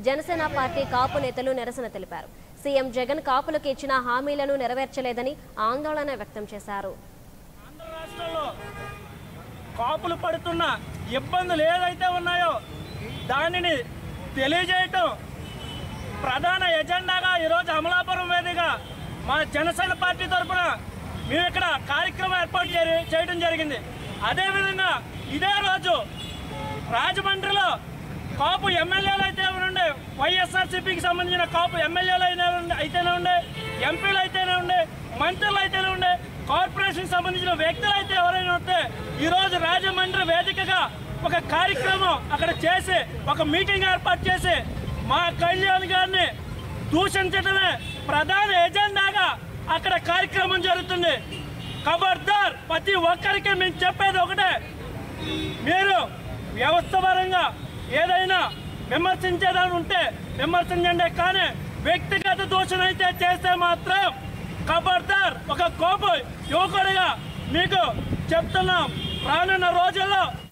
Janasena party కాపు నేతలు నిరసన తెలిపారు సీఎం జగన్ కాపులకు ఇచ్చిన హామీలను నెరవేర్చలేదని ఆందోళన వ్యక్తం చేశారు ఆంధ్ర రాష్ట్రంలో కాపులు పడుతున్న ఇబ్బందులు ఏదైతే ఉన్నాయో దానిని తెలియజేయటం ప్రధాన ఎజెండాగా ఈరోజు అమలాపురం వేదికగా మా జనసేన పార్టీ తరఫున మేము ఇక్కడ కార్యక్రమం ఏర్పాటు చేయ- చేయడం జరిగింది అదేవిధంగా ఇదే రోజు రాజమండ్రిలో కాపు ఎమ్మెల్యేలు అయితే ఉండే వైఎస్ఆర్సీపీకి సంబంధించిన కాపు ఎమ్మెల్యేలు అయినా ఉండే అయితేనే ఉండే ఎంపీలు అయితేనే ఉండే మంత్రులు అయితేనే ఉండే కార్పొరేషన్ సంబంధించిన వ్యక్తులు అయితే ఎవరైనా ఉంటే ఈరోజు రాజమండ్రి వేదికగా ఒక కార్యక్రమం అక్కడ చేసి ఒక మీటింగ్ ఏర్పాటు చేసి మా కళ్యాణ్ గారిని దూషించడమే ప్రధాన ఎజెండాగా అక్కడ కార్యక్రమం జరుగుతుంది ఖబర్దార్ ప్రతి ఒక్కరికి మేము చెప్పేది ఒకటే మీరు వ్యవస్థ పరంగా ఏదైనా విమర్శించేదాన్ని ఉంటే విమర్శించండి కానీ వ్యక్తిగత దూషణ అయితే చేస్తే మాత్రం ఖబర్దార్ ఒక కోప యువకుడిగా మీకు చెప్తున్నాం రానున్న రోజుల్లో